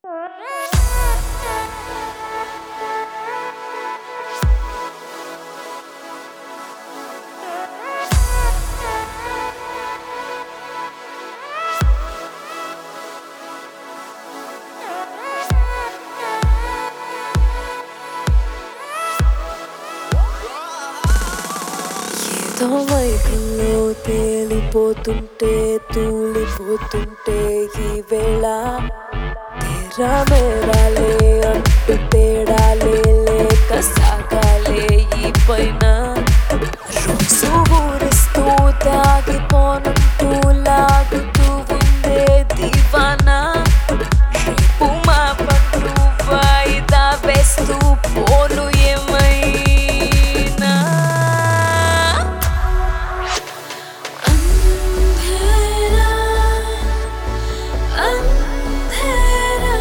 ఏదో వైపులో తేలిపోతుంటే తూలిపోతుంటే ఈ వేళ తేరా మేరాలే అంటూ తేడాలే లేక సాగాలే ఈ పైన రోజు ఊరిస్తూ తాగిపోనంటూ లాగుతూ ఉందే దివానా రేపు మా పంటూ వాయిదా వేస్తూ పోను ఏమైనా అంధేరా అంధేరా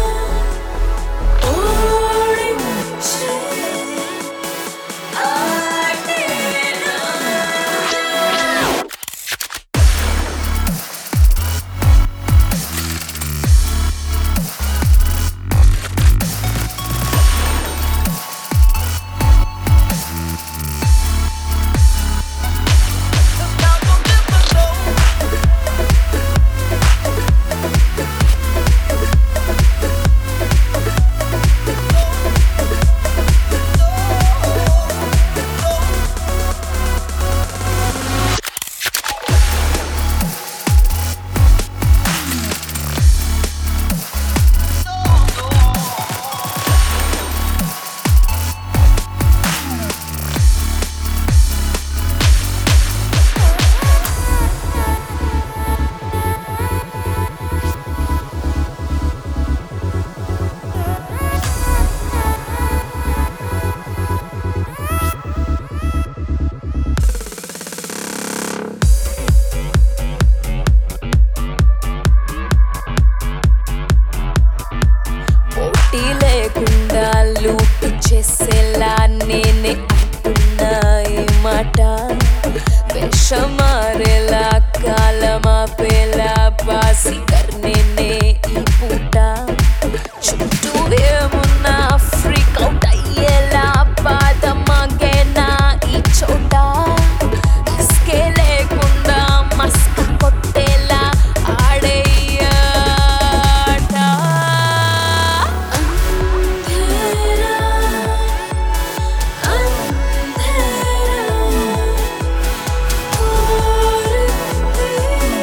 ఓడించే ఆటేరా పోటీ లేకుండా లూటు చేసేలా నేనే అంటున్నా ఈ మాట విషమారేలా కాలమాపేలా బాసి కర్నేనే ఈ పూట చుట్టూ ఏమున్నా ఫ్రీక్ అవుట్ అయ్యేలా పాదమాగేనా ఈ చోట ఇసుకే లేకుండా మస్క కొట్టేలా ఆడే ఈ ఆట అంధేరా అంధేరా కోరుకుంది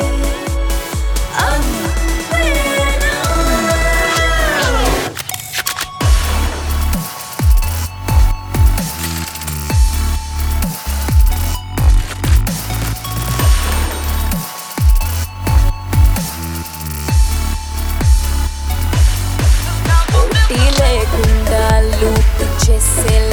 అంధేరా పోటీ లేకుండా లూటు చేసేలా